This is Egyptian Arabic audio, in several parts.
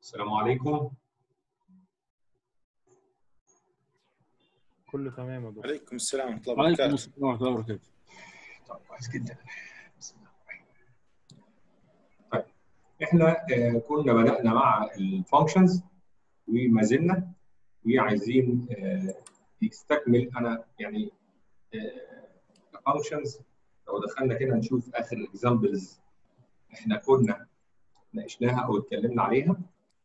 السلام عليكم كله تمام يا دكتور عليكم السلام ورحمة الله وعليكم وبركاته السلام ورحمه الله وبركاته طيب كويس جدا بسم الله الرحمن الرحيم. طيب احنا آه، كنا بدأنا مع الفانكشنز وما زلنا وعايزين آه، نستكمل انا يعني فانكشنز لو دخلنا كده نشوف اخر اكزامبلز احنا كنا ناقشناها او اتكلمنا عليها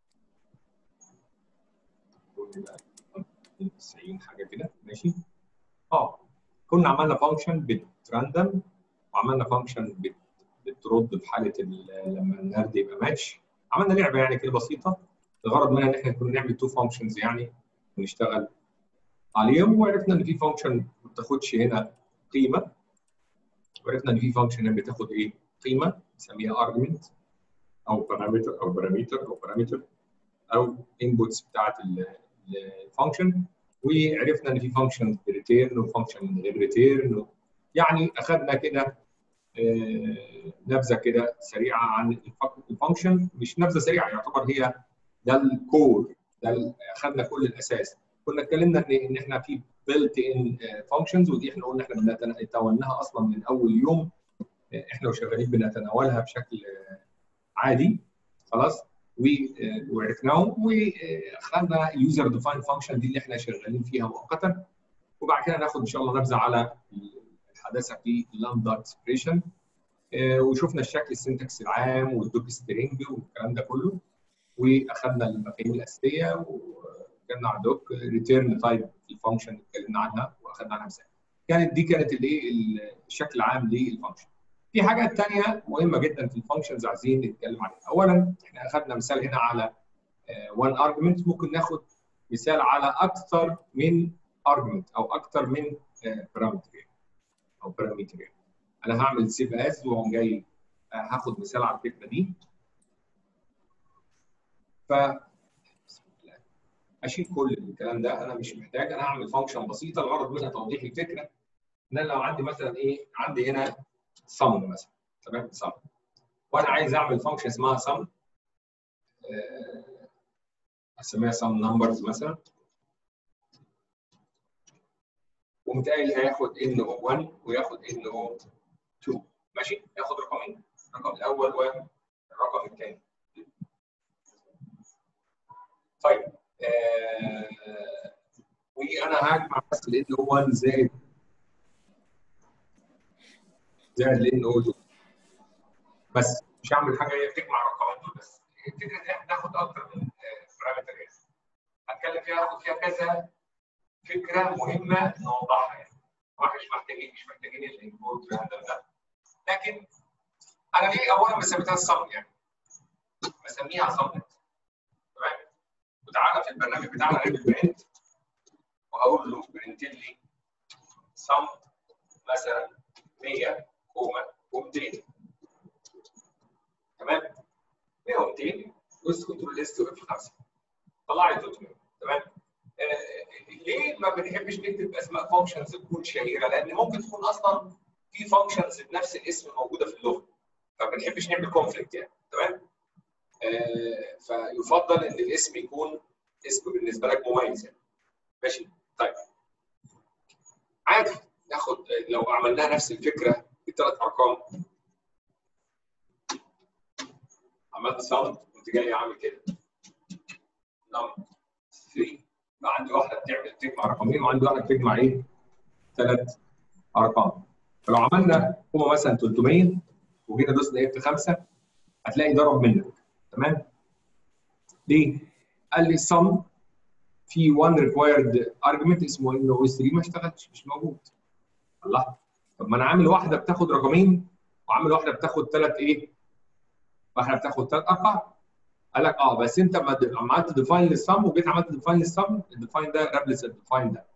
كنا 90 حاجه كده ماشي اه كنا عملنا فانكشن بتراندم وعملنا فانكشن بت بترد في حاله ال- لما النرد يبقى ماتش عملنا لعبه يعني كده بسيطه الغرض منها ان احنا كنا نعمل تو فانكشنز يعني ونشتغل عليهم وعرفنا ان في فانكشن ما بتاخدش هنا قيمه وعرفنا ان في فانكشن هنا بتاخد ايه؟ قيمه نسميها ارجمنت او بارامتر او بارامتر او بارامتر او انبوتس بتاعت الفانكشن وعرفنا ان في فانكشن ريتيرن وفانكشن من غير ريتيرن يعني اخذنا كده آه، نبذه كده سريعه عن الفانكشن مش نبذه سريعه يعتبر هي ده الكور ده ال- اخذنا كل الاساس كنا اتكلمنا ان ان احنا في بيلت ان فانكشنز ودي احنا قلنا احنا بنتناولها اصلا من اول يوم آه، احنا وشغالين بنتناولها بشكل آه، عادي خلاص و- آه، وعرفناهم واخذنا يوزر ديفاين فانكشن دي اللي احنا شغالين فيها مؤقتا وبعد كده ناخد ان شاء الله نبذه على الحداثه في اللامدا اكسبريشن وشفنا الشكل السنتكس العام والدوك سترينج والكلام ده كله واخذنا المفاهيم الاساسيه واتكلمنا عن دوك ريتيرن تايب الفانكشن اللي اتكلمنا عنها واخذنا عنها مثال كانت دي كانت الايه الشكل العام للفانكشن في حاجات ثانيه مهمه جدا في الفانكشنز عايزين نتكلم عليها اولا احنا اخذنا مثال هنا على وان ارجمنت ممكن ناخد مثال على اكثر من ارجمنت او اكثر من بارامتر او بارامتر انا هعمل سيف از واقوم جاي آه، هاخد مثال على الفكره دي ف بسم الله. اشيل كل الكلام ده انا مش محتاج انا هعمل فانكشن بسيطه الغرض منها توضيح الفكره ان انا لو عندي مثلا ايه عندي هنا sum مثلا تمام sum وانا عايز اعمل فانكشن اسمها sum آه، اسميها sum numbers مثلا ومتقايل هياخد ان او 1 وياخد ان او 2 ماشي ياخد رقمين الرقم الاول والرقم الثاني طيب آه وانا هجمع بس الان او 1 زائد زائد الان او 2 بس مش هعمل حاجه هي بتجمع الرقمين دول بس الفكره ان احنا ناخد اكتر من بارامتر هتكلم فيها هاخد فيها كذا فكره مهمه نوضحها يعني طبعا مش محتاجين مش محتاجين الانبوت راندوم ده لكن انا ليه اولا ما سميتها الصم يعني بسميها صمت تمام وتعالى في البرنامج بتاعنا نعمل برنت وهقول له برنت لي صم مثلا 100 كوما و200 تمام 100 و200 دوس كنترول اس واف 5 طلع لي 300 تمام آه، ليه ما بنحبش نكتب اسماء فانكشنز تكون شهيره؟ لان ممكن تكون اصلا في فانكشنز بنفس الاسم موجوده في اللغه فما بنحبش نعمل كونفليكت يعني تمام؟ آه، فيفضل ان الاسم يكون اسم بالنسبه لك مميز يعني ماشي؟ طيب عادي ناخد لو عملناها نفس الفكره بثلاث ارقام عملت ساوند كنت جاي اعمل كده نمبر 3 يبقى عندي واحده بتعمل تجمع رقمين وعندي واحده بتجمع ايه؟ ثلاث ارقام فلو عملنا هو مثلا 300 وجينا دوسنا اف 5 هتلاقي ضرب منك تمام؟ ليه؟ قال لي sum في 1 ريكوايرد ارجمنت اسمه ان او 3 ما اشتغلش مش موجود الله طب ما انا عامل واحده بتاخد رقمين وعامل واحده بتاخد ثلاث ايه؟ واحده بتاخد ثلاث ارقام قال لك اه بس انت لما لما عملت ديفاين للسم وجيت عملت ديفاين للسم الديفاين ده رابلس الديفاين ده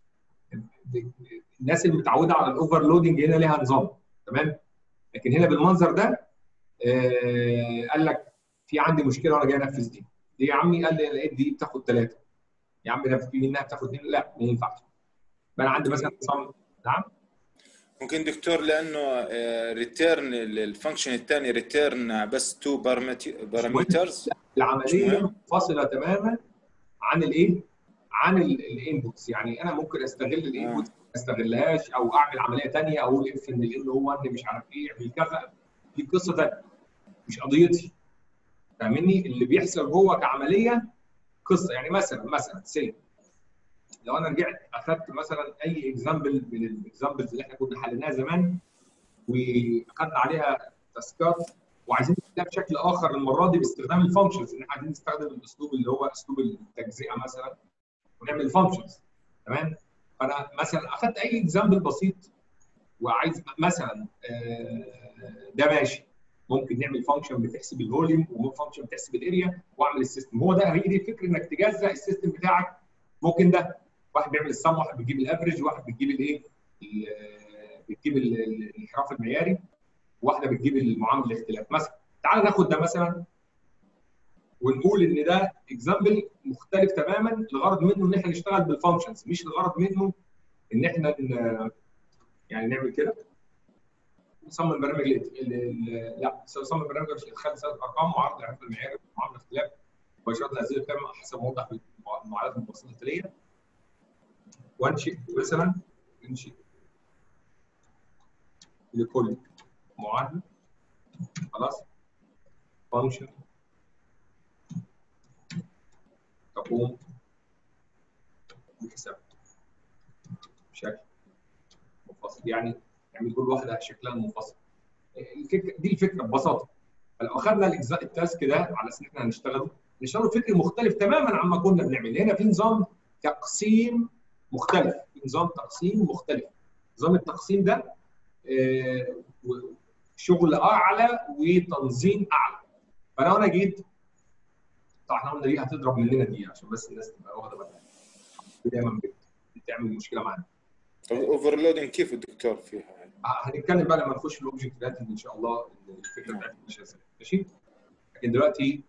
الناس اللي متعوده على الاوفرلودنج هنا ليها نظام تمام لكن هنا بالمنظر ده آه قال لك في عندي مشكله وانا جاي انفذ دي ليه يا عمي قال لي لقيت دي بتاخد ثلاثه يا عم ده في منها بتاخد اثنين لا ما ينفعش فانا عندي مثلا صم نعم ممكن دكتور لانه ريتيرن الفانكشن الثاني ريتيرن بس تو بارامترز العمليه منفصله تماما عن الايه؟ عن الانبوتس يعني انا ممكن استغل الانبوتس ما استغلهاش او اعمل عمليه ثانيه اقول اف ان الان هو ان مش عارف ايه اعمل كذا دي قصه ثانيه مش قضيتي فاهمني اللي بيحصل جوه كعمليه قصه يعني مثلا مثلا سي لو انا رجعت اخذت مثلا اي اكزامبل من الاكزامبلز اللي احنا كنا حليناها زمان واخذنا عليها تاسكات وعايزين نحلها بشكل اخر المره دي باستخدام الفانكشنز ان احنا عايزين نستخدم الاسلوب اللي هو اسلوب التجزئه مثلا ونعمل فانكشنز تمام فانا مثلا اخذت اي اكزامبل بسيط وعايز مثلا ده ماشي ممكن نعمل فانكشن بتحسب الفوليوم وفانكشن بتحسب الاريا واعمل السيستم هو ده هي دي الفكره انك تجزأ السيستم بتاعك ممكن ده واحد بيعمل السم واحد بيجيب الافرج واحد بتجيب الايه بتجيب الانحراف المعياري واحده بتجيب المعامل الاختلاف مثلا تعال ناخد ده مثلا ونقول ان ده اكزامبل مختلف تماما الغرض منه ان احنا نشتغل بالفانكشنز مش الغرض منه ان احنا يعني نعمل كده نصمم برنامج لا نصمم برنامج ادخال ارقام وعرض العرف المعياري ومعامل الاختلاف واشارات الازليه بتعمل حسب موضح في المعادلات المتوسطه وانشئ مثلا انشئ لكل معادله خلاص فانكشن تقوم بحساب بشكل منفصل يعني يعني كل واحده شكلها منفصل الفكره دي الفكره ببساطه فلو اخذنا الاجزاء التاسك ده على اساس ان احنا هنشتغله نشتغل فكر مختلف تماما عما كنا بنعمل هنا في نظام تقسيم مختلف في نظام تقسيم مختلف نظام التقسيم ده شغل اعلى وتنظيم اعلى فلو انا جيت طبعا احنا قلنا دي هتضرب مننا دي عشان بس الناس تبقى واخده بالها دايما بتعمل مشكله معانا طب الاوفرلودنج كيف الدكتور فيها؟ هنتكلم بقى لما نخش في الاوبجكت ريليتد ان شاء الله الفكره بتاعتنا ماشيه ازاي ماشي؟ لكن دلوقتي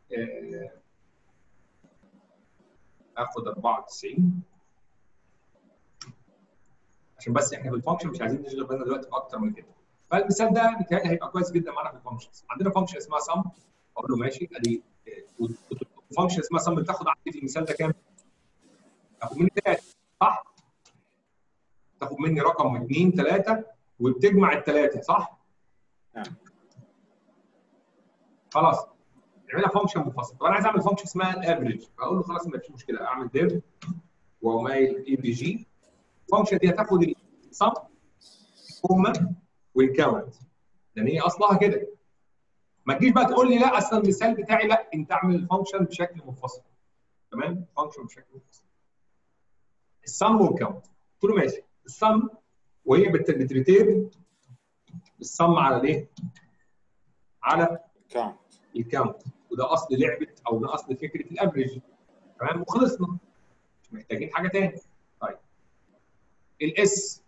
اخد 94 عشان بس احنا في الفانكشن مش عايزين نشغل بالنا دلوقتي باكتر من كده فالمثال ده متهيألي هيبقى كويس جدا معانا في الفانكشنز عندنا فانكشن اسمها سم اقول له ماشي ادي فانكشن اسمها سم بتاخد عندي في المثال ده كام؟ تاخد مني ثلاثه صح؟ تاخد مني رقم اثنين ثلاثه وبتجمع الثلاثه صح؟ نعم خلاص نعملها فانكشن منفصل طب انا عايز اعمل فانكشن اسمها الافريج فاقول له خلاص ما فيش مشكله اعمل ديف واقوم قايل اي بي جي الفانكشن دي هتاخد الصم كوما والكاونت لان هي اصلها كده ما تجيش بقى تقول لي لا اصل المثال بتاعي لا انت اعمل الفانكشن بشكل منفصل تمام فانكشن بشكل منفصل السم والكاونت قلت له ماشي السم وهي بتريتير السم على الايه؟ على كاونت الكاونت وده اصل لعبه او ده اصل فكره الافريج تمام وخلصنا مش محتاجين حاجه تاني طيب الاس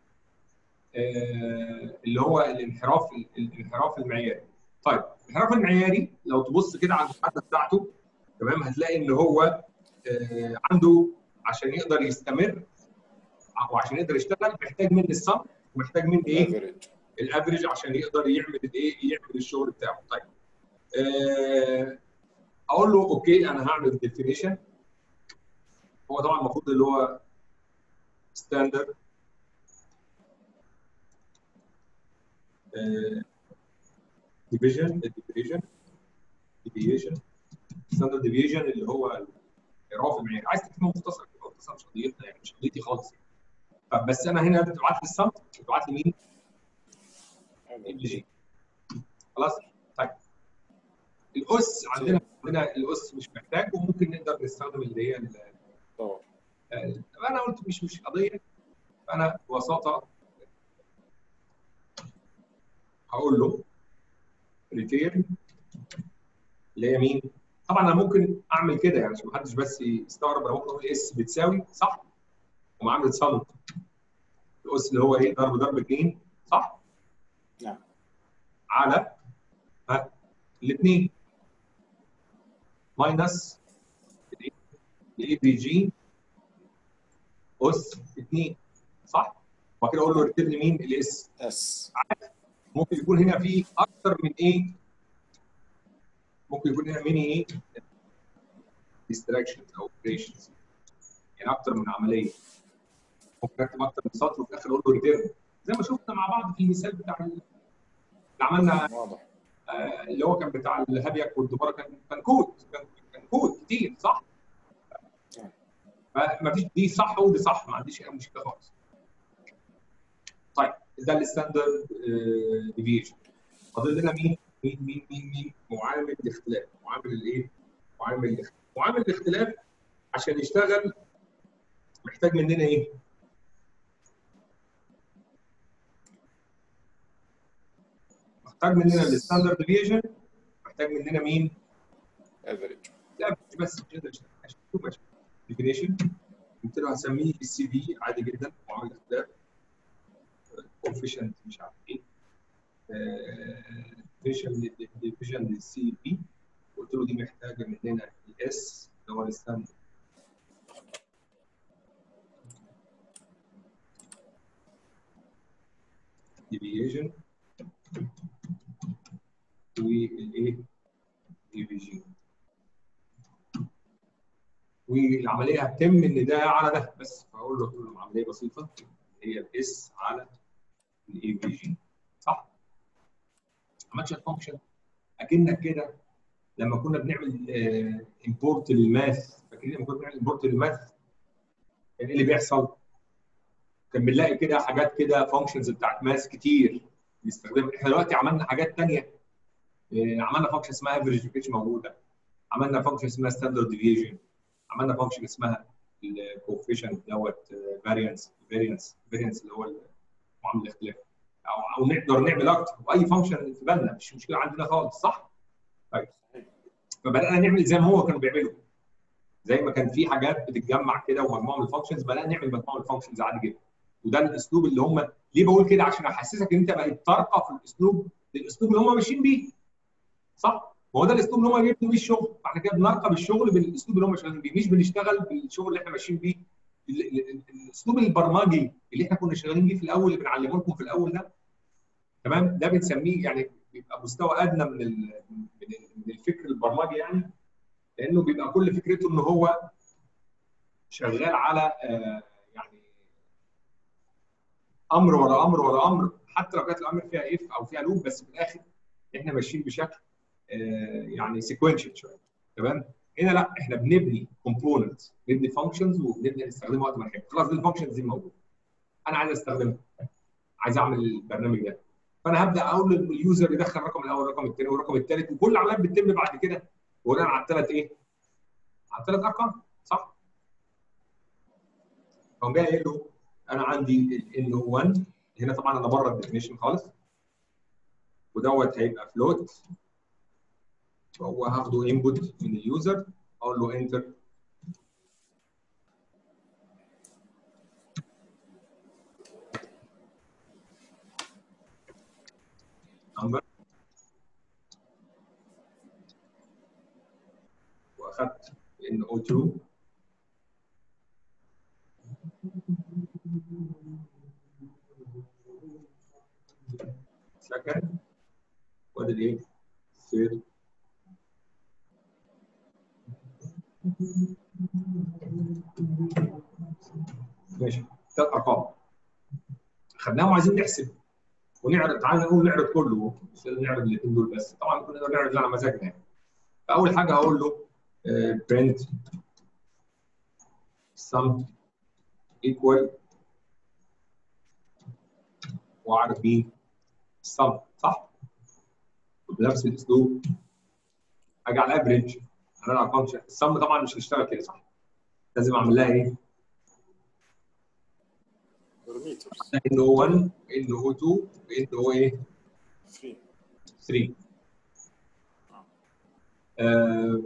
آه اللي هو الانحراف الانحراف المعياري طيب الانحراف المعياري لو تبص كده على المحدد بتاعته تمام هتلاقي ان هو آه عنده عشان يقدر يستمر وعشان يقدر يشتغل محتاج مني الصم ومحتاج مني ايه؟ الافريج عشان يقدر يعمل الايه؟ يعمل الشغل بتاعه طيب آه اقول له اوكي انا هعمل ديفينيشن هو طبعا المفروض اللي هو ستاندرد ديفيجن ديفيجن ديفيجن ستاندرد ديفيجن اللي هو الرافع المعياري عايز تكتبه مختصر كده مختصر مش قضيتنا يعني مش قضيتي خالص يعني. طب بس انا هنا بتبعت لي السم بتبعت لي مين؟ ام جي خلاص طيب الاس عندنا عندنا الاس مش محتاج وممكن نقدر نستخدم اللي هي طبعا انا قلت مش مش قضيه فانا ببساطه هقول له ريتيرن اللي هي مين؟ طبعا انا ممكن اعمل كده يعني عشان محدش بس يستغرب انا ممكن اقول اس بتساوي صح؟ وما عامل صم الاس اللي هو ايه؟ ضرب ضرب 2 صح؟ نعم على ها الاثنين ماينس الاي بي جي اس 2 صح؟ وبعد كده اقول له ريتيرن مين الاس اس ممكن يكون هنا في اكتر من ايه ممكن يكون هنا ميني ايه ديستراكشنز او اوبريشنز يعني اكتر من عمليه ممكن اكتب اكتر من سطر وفي الاخر اقول له ريتيرن زي ما شفنا مع بعض في المثال بتاع ال- اللي عملنا واضح آه، اللي هو كان بتاع الهابيك والدبارة كان كان كود كان كان كود كتير صح؟ فما فيش دي صح ودي صح ما عنديش اي مشكله خالص. طيب ده الستاندرد ديفيشن فاضل لنا مين؟ مين مين مين مين؟ معامل الاختلاف معامل الايه؟ معامل الاختلاف معامل الاختلاف عشان يشتغل محتاج مننا ايه؟ محتاج مننا الستاندرد ديفيشن محتاج مننا مين؟ افريج لا بس كده عشان تو ماشي ديفينيشن قلت له هسميه السي في عادي جدا معامل اختلاف كوفيشنت مش عارف ايه ديفيجن ديفيجن للسي في قلت له دي محتاجه مننا الاس اللي هو الستاندرد ديفيجن والايه ديفيجن والعمليه هتتم ان ده على ده بس فاقول له قلت له عمليه بسيطه هي الاس على الاي بي جي صح؟ عملتش الفانكشن اكنك كده لما كنا بنعمل امبورت للماث فاكرين لما كنا بنعمل امبورت للماث كان ايه اللي بيحصل؟ كان بنلاقي كده حاجات كده فانكشنز بتاعت ماث كتير بنستخدمها احنا دلوقتي عملنا حاجات ثانيه عملنا فانكشن اسمها افريج ما كانتش موجوده عملنا فانكشن اسمها ستاندرد ديفيجن عملنا فانكشن اسمها الكوفيشنت دوت فاريانس فاريانس فاريانس اللي هو معامل الاختلاف او او نقدر نعمل اكتر واي فانكشن في بالنا مش مشكله عندنا خالص صح؟ طيب فبدانا نعمل زي ما هو كانوا بيعملوا زي ما كان في حاجات بتتجمع كده ومجموعه من الفانكشنز بدانا نعمل مجموعه من الفانكشنز عادي جدا وده الاسلوب اللي هم ليه بقول كده عشان احسسك ان انت بقيت ترقى في الاسلوب للاسلوب اللي هم ماشيين بيه صح؟ ما هو ده الاسلوب اللي هم بيبنوا بيه الشغل فاحنا كده بنرقى بالشغل بالاسلوب اللي هم شغالين بيه مش بنشتغل بالشغل اللي احنا ماشيين بيه ال- ال- الاسلوب البرمجي اللي احنا كنا شغالين بيه في الاول اللي بنعلمه لكم في الاول ده تمام ده بنسميه يعني بيبقى مستوى ادنى من ال- من ال- من الفكر البرمجي يعني لانه بيبقى كل فكرته ان هو شغال على آه، يعني امر ورا امر ورا امر حتى لو كانت الامر فيها اف او فيها لوب بس في الاخر احنا ماشيين بشكل آه، يعني سيكونشال شويه تمام هنا لا احنا بنبني كومبوننت بنبني فانكشنز وبنبدا نستخدمها وقت ما نحب خلاص دي الفانكشنز دي موجوده انا عايز استخدمها عايز اعمل البرنامج ده فانا هبدا اقول لليوزر يدخل الرقم الاول والرقم الثاني والرقم الثالث وكل العمليات بتتم بعد كده بناء على الثلاث ايه؟ على الثلاث ارقام صح؟ فقام جاي قايل له انا عندي ال N1 هنا طبعا انا بره الديفينيشن خالص ودوت هيبقى فلوت فهو هاخده انبوت من اليوزر اقول له انتر نمبر واخدت ان او 2 second وادي الايه؟ third ماشي ثلاث ارقام خدناهم وعايزين نحسب ونعرض تعالى نقول نعرض كله مش لازم نعرض الاثنين دول بس طبعا كنا نقدر نعرض اللي على مزاجنا يعني فاول حاجه هقول له print sum equal واعرف مين السم صح؟ بنفس الاسلوب اجي على الافريج انا على فانكشن السم طبعا مش هتشتغل كده صح؟ لازم اعمل لها ايه؟ بارامترز ان او 1 ان او 2 ان او ايه؟ 3 3 آه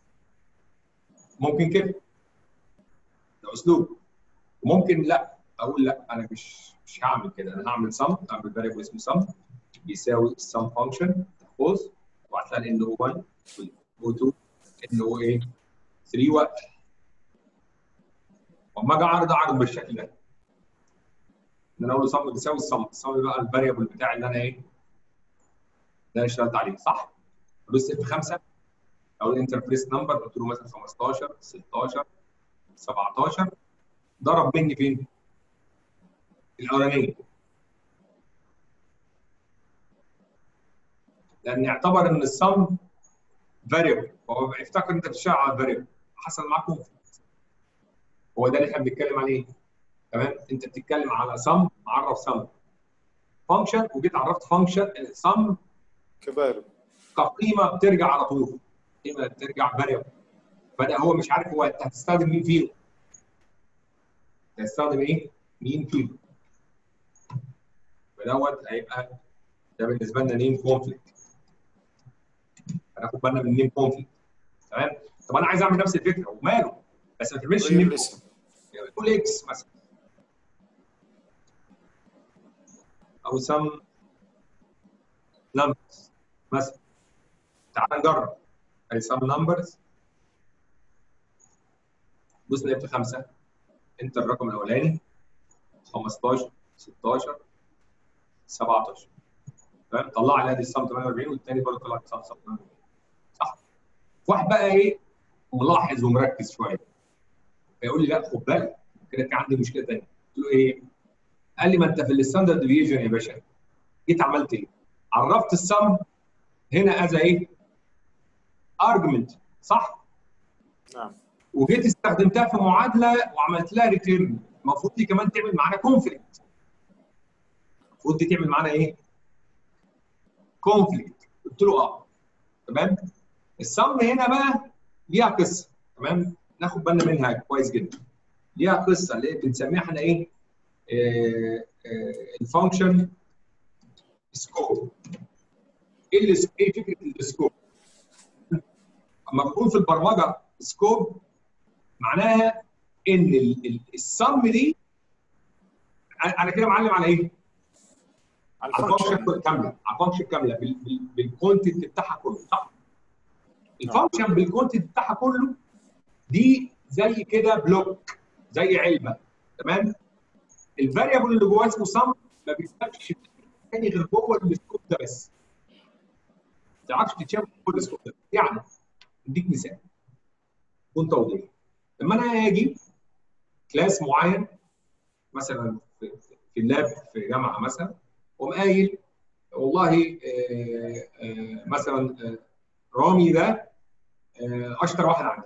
ممكن كده ده اسلوب وممكن لا اقول لا انا مش مش هعمل كده انا هعمل سم هعمل فاريبل اسمه سم بيساوي السم فانكشن قوس وبعد كده ان او 1 او 2 ان او ايه 3 وقت واما اجي اعرض اعرض بالشكل ده ان انا اقول له سم بيساوي السم السم بقى الفاريبل بتاعي اللي انا ايه اللي انا اشتغلت عليه صح؟ ادوس اف 5 او الانترفيس نمبر قلت له مثلا 15 16 17 ضرب مني فين؟ الاولانيه لان يعتبر ان السم فاريبل هو افتكر انت بتشتغل على الفاريبل حصل معاك كونفليكت هو ده اللي احنا بنتكلم عليه تمام انت بتتكلم على سم معرف سم فانكشن وجيت عرفت فانكشن سم كفاريبل كقيمه بترجع على طول قيمه بترجع فاريبل فده هو مش عارف هو انت هتستخدم مين فيهم هتستخدم ايه؟ مين فيهم فدوت هيبقى ده بالنسبه لنا نيم كونفليكت هناخد بالنا من نيم كونفليكت تمام طب انا عايز اعمل نفس الفكره وماله بس ما تعملش غير نيم الاسم يعني تقول اكس مثلا او سم نمبرز مثلا تعال نجرب ادي سم نمبرز دوس لعبت خمسه انت الرقم الاولاني 15 16 17 تمام طلع لي ادي السم 48 والثاني برضه طلع لي السم 48 صح واحد بقى ايه ملاحظ ومركز شويه فيقول لي لا خد بالك كده كان عندي مشكله ثانيه قلت له ايه؟ قال لي ما انت في الستاندرد ديفيجن يا باشا جيت عملت ايه؟ عرفت السم هنا از ايه؟ ارجمنت صح؟ نعم وجيت استخدمتها في معادله وعملت لها ريتيرن المفروض دي كمان تعمل معانا كونفليكت المفروض دي تعمل معانا ايه؟ كونفليكت قلت له اه تمام السم هنا بقى ليها قصه تمام ناخد بالنا منها كويس جدا ليها قصه اللي بنسميها احنا ايه؟ آه آه الفانكشن سكوب ايه اللي ايه فكره السكوب؟ اما بنقول في البرمجه سكوب معناها ان ال- ال- السم دي انا كده معلم على ايه؟ على على الفانكشن الفانكشن كامله على الفانكشن كامله بال- بال- بالكونتنت بتاعها كله صح؟ الفانكشن بالكونتنت بتاعها كله دي زي كده بلوك زي علبه تمام؟ الفاريبل اللي جواه اسمه سم ما بيكتبش تاني غير جوه السكوب ده بس ما تعرفش تتشابه جوه السكوب ده يعني اديك مثال كنت توضيح لما انا اجي كلاس معين مثلا في, في اللاب في جامعه مثلا واقوم قايل والله آه، آه، مثلا آه، رامي ده آه، اشطر واحد عندي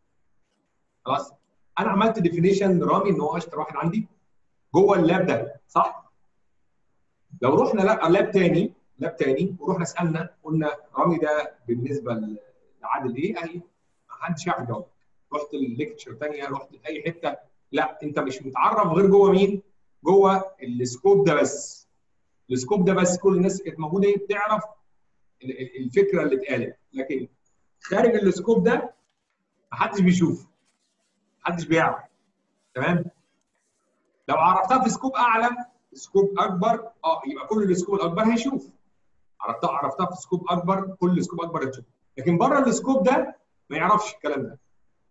خلاص انا عملت ديفينيشن لرامي ان هو اشطر واحد عندي جوه اللاب ده صح لو رحنا لا لاب تاني لاب تاني ورحنا سالنا قلنا رامي ده بالنسبه لعادل ايه قال لي ما حدش يعرف يجاوب رحت الليكتشر ثانيه رحت لاي حته لا انت مش متعرف غير جوه مين؟ جوه السكوب ده بس السكوب ده بس كل الناس كانت موجوده ايه بتعرف ال- ال- الفكره اللي اتقالت لكن خارج السكوب ده محدش بيشوف محدش بيعرف تمام لو عرفتها في سكوب اعلى سكوب اكبر اه يبقى كل السكوب الاكبر هيشوف عرفتها عرفتها في سكوب اكبر كل سكوب اكبر هتشوف لكن بره السكوب ده ما يعرفش الكلام ده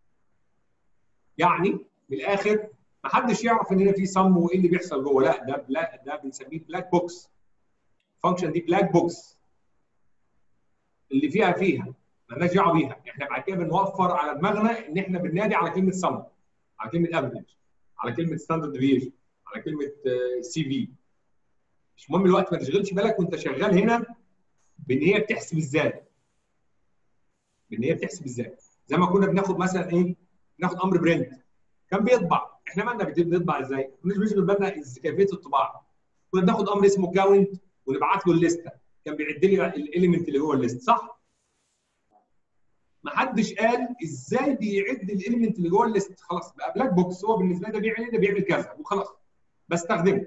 يعني من الاخر ما حدش يعرف ان هنا في سم وايه اللي بيحصل جوه لا ده بلا ده بنسميه بلاك بوكس الفانكشن دي بلاك بوكس اللي فيها فيها مالناش دعوه بيها احنا بعد كده بنوفر على دماغنا ان احنا بننادي على كلمه سم على كلمه افريج على كلمه ستاندرد ديفيشن على كلمه سي في مش مهم الوقت ما تشغلش بالك وانت شغال هنا بان هي بتحسب ازاي بان هي بتحسب ازاي زي ما كنا بناخد مثلا ايه ناخد امر برنت كان بيطبع احنا مالنا بنطبع ازاي؟ مش بيشغل بالنا إز- كيفيه الطباعه كنا بناخد امر اسمه كاونت ونبعت له الليسته كان بيعد لي الاليمنت اللي جوه الليست صح؟ ما حدش قال ازاي بيعد الاليمنت اللي جوه الليست خلاص بقى بلاك بوكس هو بالنسبه لي ده بيعمل ده بيعمل كذا وخلاص بستخدمه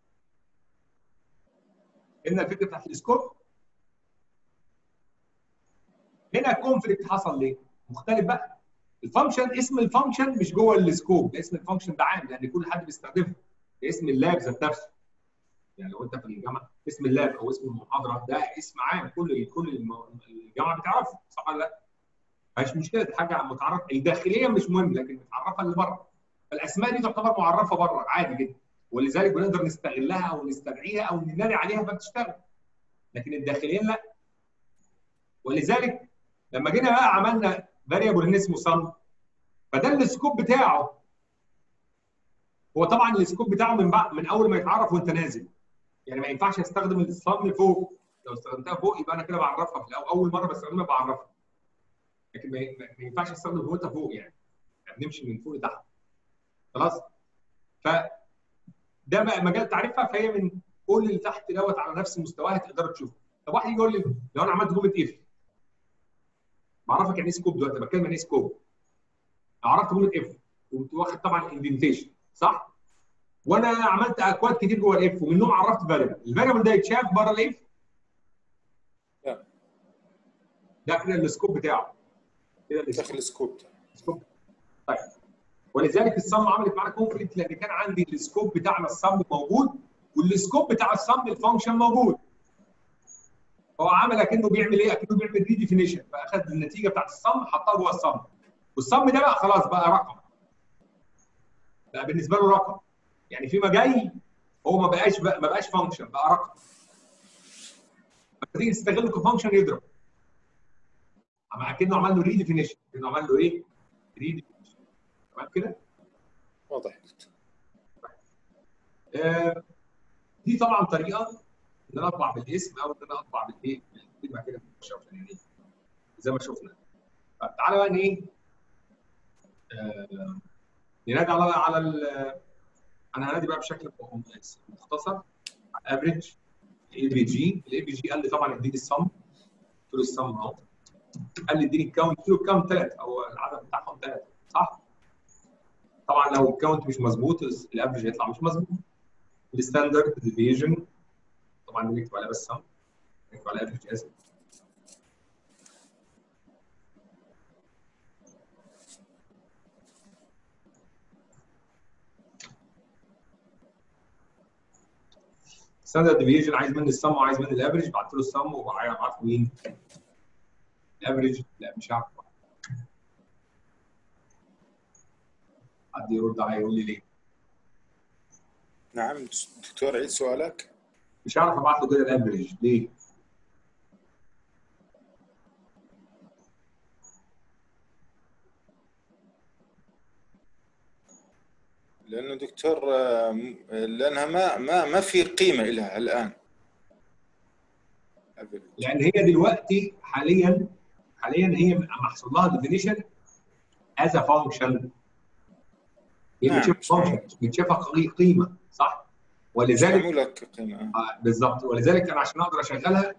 هنا الفكره بتاعت السكوب هنا كونفليكت حصل ليه؟ مختلف بقى الفانكشن اسم الفانكشن مش جوه السكوب اسم الفانكشن ده عام لان كل حد بيستخدمه ده اسم اللاب ذات نفسه يعني لو انت في الجامعه اسم اللاب او اسم المحاضره ده اسم عام كل كل الم- الجامعه بتعرفه صح ولا لا؟ مش مشكله دي حاجه متعرف الداخليه مش مهم لكن متعرفه اللي بره فالاسماء دي تعتبر معرفه بره عادي جدا ولذلك بنقدر نستغلها او نستدعيها او ننادي عليها فبتشتغل لكن الداخليين لا ولذلك لما جينا بقى عملنا فاريبل اسمه سم فده السكوب بتاعه هو طبعا السكوب بتاعه من بعد من اول ما يتعرف وانت نازل يعني ما ينفعش استخدم الصم فوق لو استخدمتها فوق يبقى انا كده بعرفها في الاول اول مره بستخدمها بعرفها لكن ما ينفعش استخدم فوق فوق يعني بنمشي من فوق لتحت خلاص ف ده بقى مجال تعريفها فهي من كل اللي تحت دوت على نفس مستواها تقدر تشوفه طب واحد يجي يقول لي لو انا عملت جمله اف بعرفك يعني ايه سكوب دلوقتي بتكلم يعني ايه سكوب عرفت جمله اف وقمت واخد طبعا اندنتيشن صح؟ وانا عملت اكواد كتير جوه الاف ومنهم عرفت فاريبل الفاريبل ده يتشاف بره الاف لا ده كده السكوب بتاعه كده داخل السكوب السكوب طيب ولذلك الصم عملت معانا كونفليكت لان كان عندي السكوب بتاعنا الصم موجود والسكوب بتاع الصم الفانكشن موجود هو عمل اكنه بيعمل ايه؟ اكنه بيعمل ريديفينيشن فاخذ النتيجه بتاعت الصم حطها جوه الصم والصم ده بقى خلاص بقى رقم بقى بالنسبه له رقم يعني فيما جاي هو ما بقاش بقى ما بقاش فانكشن بقى رقم فتيجي تستغله كفانكشن يضرب اما اكنه عمل له ريديفينيشن اكنه عمل له ايه؟ ريديفينيشن تمام كده؟ واضح آه دي طبعا طريقه ان انا اطبع بالاسم او ان انا اطبع بالايه؟ بالكلمه كده يعني زي ما شفنا طب تعالى بقى ايه؟ آه ننادي على على انا هنادي بقى بشكل مختصر افريج الاي بي جي الاي بي جي قال لي طبعا اديني الصم قلت له الصم اهو قال لي اديني الكاونت قلت له الكاونت ثلاثه او العدد بتاعهم ثلاثه صح؟ طبعا لو الكاونت مش مظبوط الافريج هيطلع مش مظبوط الستاندرد ديفيجن طبعا بنكتب عليها بس صم نكتب عليها افريج اسف ستاندرد ديفيجن عايز مني السم وعايز مني الافريج بعت له السم وبعت له مين؟ الافريج لا مش عارف حد يرد عليا يقول لي ليه؟ نعم دكتور عيد سؤالك مش عارف ابعت له كده الافريج ليه؟ لانه دكتور لانها ما ما ما في قيمه لها الان لان هي دلوقتي حاليا حاليا هي محصول لها ديفينيشن از ا فانكشن هي نعم. بتشوف فانكشن بتشوفها قيمه صح؟ ولذلك لك قيمه آه بالظبط ولذلك انا عشان اقدر اشغلها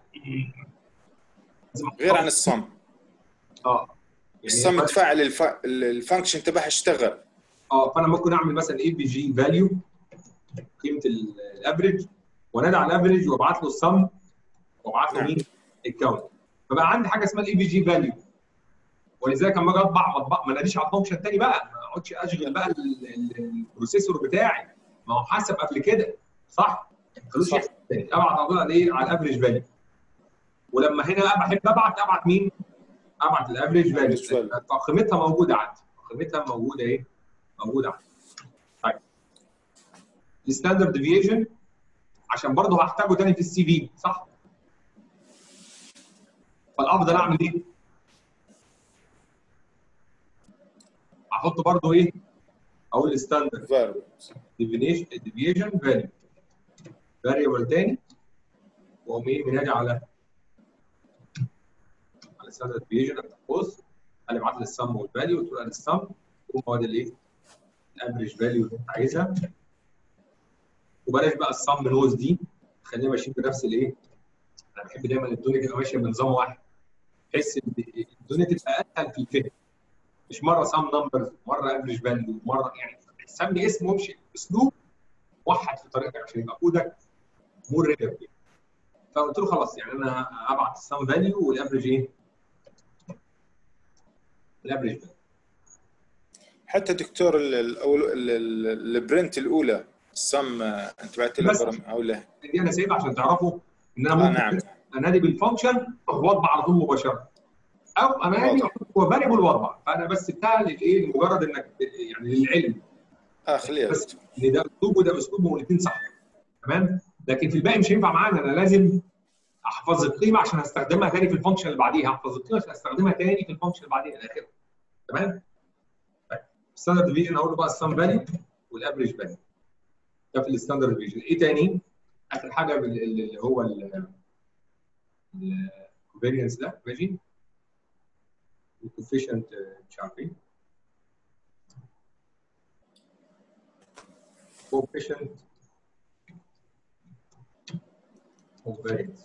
غير عن الصم اه يعني الصم تفعل الف... الفانكشن تبعها اشتغل اه فانا ممكن اعمل مثلا اي بي جي فاليو قيمه الافريج وانادي على الافريج وابعت له السم وابعت له نعم. مين؟ الكاونت فبقى عندي حاجه اسمها الاي بي جي فاليو ولذلك لما اجي اطبع بطبع ما اناديش على الفانكشن تاني بقى ما اقعدش اشغل بقى ال- ال- البروسيسور بتاعي ما هو حسب قبل كده صح؟ ما خلوش صح. يحسب تاني ابعت على طول على ايه؟ على الافريج فاليو ولما هنا بقى بحب ابعت ابعت مين؟ ابعت الافريج Average فاليو value. فقيمتها موجوده عندي قيمتها موجوده ايه؟ موجوده عندي طيب الستاندرد ديفيشن عشان برضه هحتاجه تاني في السي في صح؟ فالافضل اعمل ايه؟ احط برضه ايه؟ اقول ستاندرد variables. ديفينيشن ديفيشن فاليو فاريبل تاني واقوم ايه منادي على على ستاندرد ديفيشن افتح قوس قال لي ابعت لي السم والفاليو قلت له ادي السم قوم هو ده الايه؟ الافريج فاليو اللي انت عايزها وبلاش بقى السم نوز دي خلينا ماشيين بنفس الايه؟ انا بحب دايما الدنيا تبقى ماشيه بنظام واحد بحيث ان الدنيا تبقى اسهل في الفهم مش مره سام نمبرز مره افريج فاليو مره يعني سمي اسم وامشي اسلوب وحد في طريقتك عشان يبقى كودك مور ريدر فقلت له خلاص يعني انا ابعت السام فاليو والافريج ايه؟ الافريج فاليو حتى دكتور ال- الاول ال- ال- البرنت الاولى السم انت بعت لي بس. برم او له دي انا سايبها عشان تعرفوا ان انا آه ممكن نعم انادي بالفانكشن واطبع على طول مباشره او انادي واضح. هو فاريبل واطبع فانا بس بتاع للايه لمجرد انك يعني للعلم اه خليها بس تو ان ده اسلوب وده اسلوب والاثنين صح تمام لكن في الباقي مش هينفع معانا انا لازم احفظ القيمه عشان استخدمها تاني في الفانكشن اللي بعديها احفظ القيمه عشان استخدمها تاني في الفانكشن اللي بعديها الى اخره تمام ستاندرد ديفيجن اقول له بقى السم فاليو والافريج فاليو ده في الستاندرد ديفيجن ايه تاني اخر حاجه بال- اللي هو الكوفيرينس ده ماشي الكوفيشنت مش عارف ايه coefficient of variance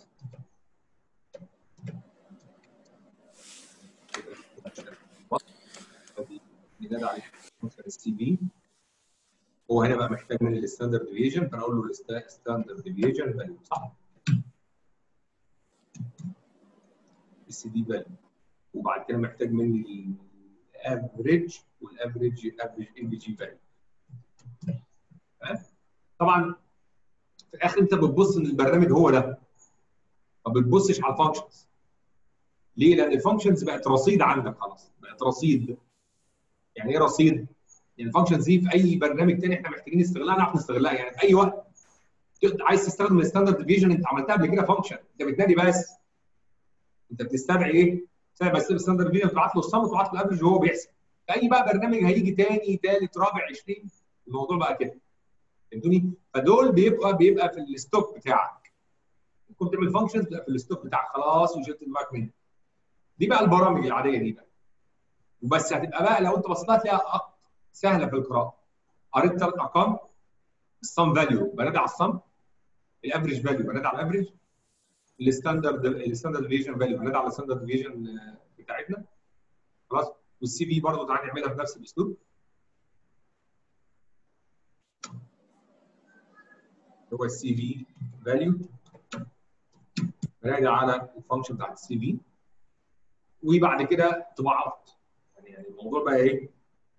بنادى عليه السي بي هو هنا بقى محتاج من الستاندرد ديفيجن فانا اقول له الستاندرد ديفيجن فاليو صح السي دي فاليو وبعد كده محتاج مني الافريج والافريج افريج ام بي جي فاليو طبعا في الاخر انت بتبص ان البرنامج هو ده ما بتبصش على الفانكشنز ليه؟ لان الفانكشنز بقت رصيد عندك خلاص بقت رصيد يعني ايه رصيد؟ يعني الفانكشنز دي في اي برنامج تاني احنا محتاجين نستغلها نعرف نستغلها يعني في اي وقت تقدر- عايز تستخدم الستاندرد ديفيجن انت عملتها قبل كده فانكشن انت بتنادي بس انت بتستدعي ايه؟ تستدعي بس الستاندرد ديفيجن تبعت له الصم وتبعت له الافرج وهو بيحسب في اي بقى برنامج هيجي تاني تالت رابع 20 الموضوع بقى كده فهمتوني؟ فدول بيبقى بيبقى في الستوك بتاعك كنت تعمل فانكشنز بتبقى في الستوك بتاعك خلاص وشلت دماغك منها دي بقى البرامج العاديه دي بقى وبس هتبقى بقى لو انت بصيت لها تلاقيها أق- سهله في القراءه قريت ثلاث ارقام السم فاليو بنادي على السم الافريج فاليو بنادي على الافريج الستاندرد الستاندرد ديفيجن فاليو بنادي على الستاندرد ديفيجن بتاعتنا خلاص والسي في برضه تعالى نعملها بنفس الاسلوب هو السي في فاليو بنادي على الفانكشن بتاعت السي في وبعد كده طباعات يعني يعني الموضوع بقى ايه؟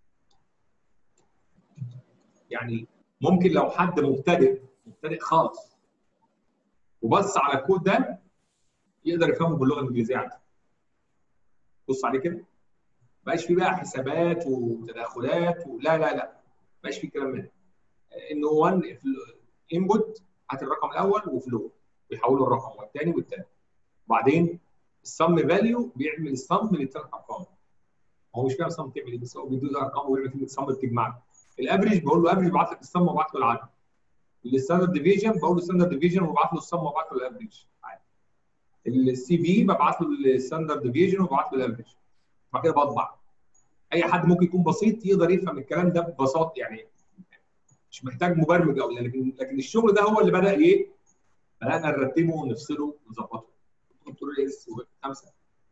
يعني ممكن لو حد مبتدئ مبتدئ خالص وبص على الكود ده يقدر يفهمه باللغه الانجليزيه عادي بص عليه كده بقاش فيه بقى حسابات وتداخلات ولا لا لا بقاش فيه كلام من ده انه 1 انبوت هات الرقم الاول وفلو بيحولوا الرقم والثاني والثالث وبعدين السم فاليو بيعمل السم من الثلاث ارقام هو مش فاهم السم بتعمل ايه بس هو بيدوز ارقام ويعمل كلمه سم بتجمعها الافريج بقول له افريج ببعت لك السم وببعت له العدد الستاندرد ديفيجن بقول له ستاندرد ديفيجن وببعت له السم وببعت له الافريج عادي السي في ببعت له الستاندرد ديفيجن وببعت له الافريج بعد كده بطبع اي حد ممكن يكون بسيط يقدر يفهم الكلام ده ببساطه يعني مش محتاج مبرمج قوي لكن لكن الشغل ده هو اللي بدا ايه؟ بدانا نرتبه ونفصله ونظبطه كنترول اس خمسه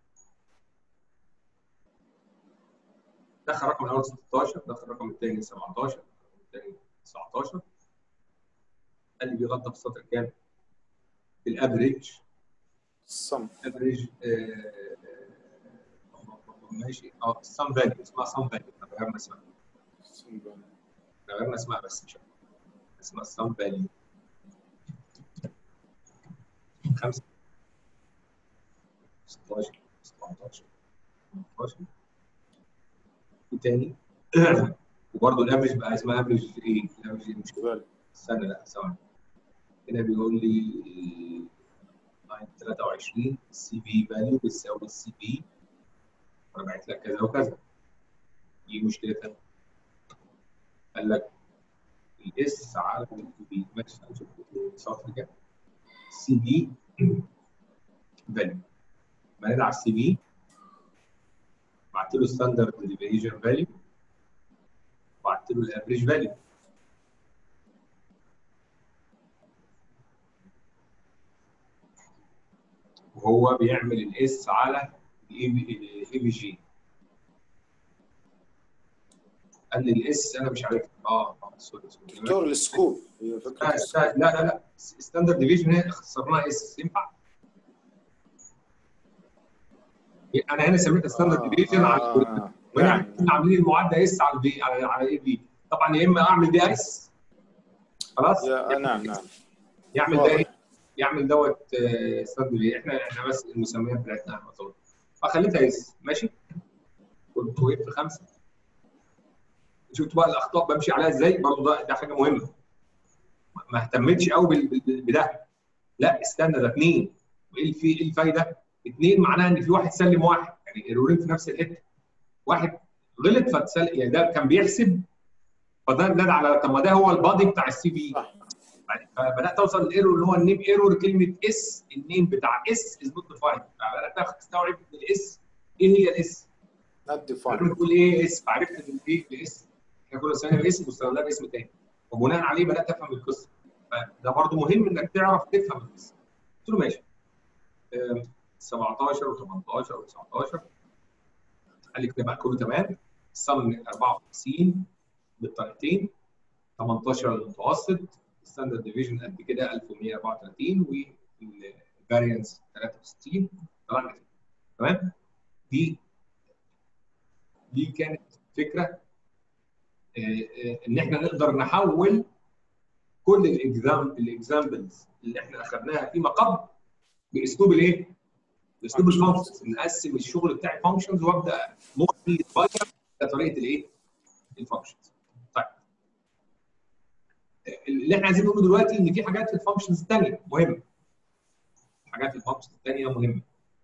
دخل رقم الاول 16 دخل الرقم الثاني 17 الرقم الثاني 19 قال لي بيغطى في السطر كام؟ الافريج الصم افريج ماشي اه السم فاليو اسمها سم فاليو غيرنا اسمها الصم بان. غيرنا اسمها بس مش أكتر. اسمها السم فاليو خمسة 16 17 18 وتاني وبرضه الافريج بقى اسمها افريج ايه؟ الافريج إيه؟ مش شغال استنى لا ثواني هنا بيقول لي لاين 23 السي في فاليو بتساوي السي في انا بعت لك كذا وكذا دي مشكلتها قال لك الاس على الفي في ماشي هنشوف السطر كده السي في فاليو بنادي على السي في بعت له ستاندرد ديفيجن فاليو بعت له الافريج فاليو وهو بيعمل الاس على الاي بي جي قال لي الاس انا مش عارف اه اه سوري سوري دكتور السكوب هي فكره لا السكوب. لا لا لا ستاندرد ديفيجن هنا اختصرناها اس ينفع؟ انا هنا سميتها ستاندرد ديفيجن على الالجوريثم آه. وهنا يعني- كنا عاملين المعادله اس على الفي على على الاي في طبعا يا اما اعمل ده اس خلاص يا- نعم نعم يعمل ده واضح. ايه؟ يعمل دوت ستاندرد ايه احنا احنا بس المسميات بتاعتنا مطول فخليتها اس ماشي قلت ويب في خمسه شفت بقى الاخطاء بمشي عليها ازاي برضه ده, ده حاجه مهمه ما اهتمتش قوي بده لا استنى ده اثنين وايه في ايه الفايده؟ اثنين معناها ان في واحد سلم واحد يعني ايرورين في نفس الحته واحد غلط فتسلم يعني ده كان بيحسب فده ده على طب ما ده هو البادي بتاع السي في فبدات اوصل للايرور اللي هو النيم ايرور كلمه اس النيم بتاع اس از نوت ديفايند فبدات استوعب ان الاس ايه هي الاس؟ نوت ديفايند بتقول ايه اس فعرفت ان ايه الاس احنا كنا سمينا الاسم واستخدمناه باسم تاني وبناء عليه بدات افهم القصه فده برضه مهم انك تعرف تفهم القصه قلت له ماشي 17 و18 و19 قال لي كده بقى كله تمام الصم 54 بالطريقتين 18 المتوسط الستاندرد ديفيجن قد كده 1134 والفارينس 63 طلعنا كده تمام دي دي كانت فكره ان احنا نقدر نحول كل الاكزام الاكزامبلز اللي احنا اخذناها فيما قبل باسلوب الايه؟ باسلوب الفانكشنز نقسم الشغل بتاعي فانكشنز وابدا مخي يتغير طريقه الايه؟ الفانكشنز. طيب اللي احنا عايزين نقوله دلوقتي ان في حاجات في الفانكشنز الثانيه مهمه. حاجات في الفانكشنز الثانيه مهمه.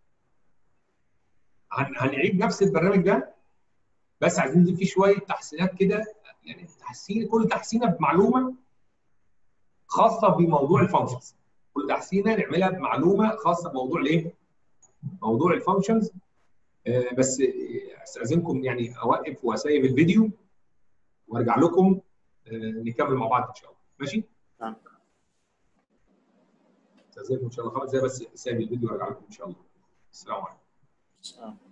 هنعيد نفس البرنامج ده بس عايزين نضيف فيه شويه تحسينات كده يعني تحسين كل تحسينه بمعلومه خاصه بموضوع الفانكشنز كل تحسينه نعملها بمعلومه خاصه بموضوع الايه؟ موضوع الفانكشنز آه بس استاذنكم يعني اوقف واسيب الفيديو وارجع لكم آه نكمل مع بعض ان شاء الله ماشي؟ نعم استاذنكم ان شاء الله خمس دقايق بس سايب الفيديو وارجع لكم ان شاء الله السلام عليكم السلام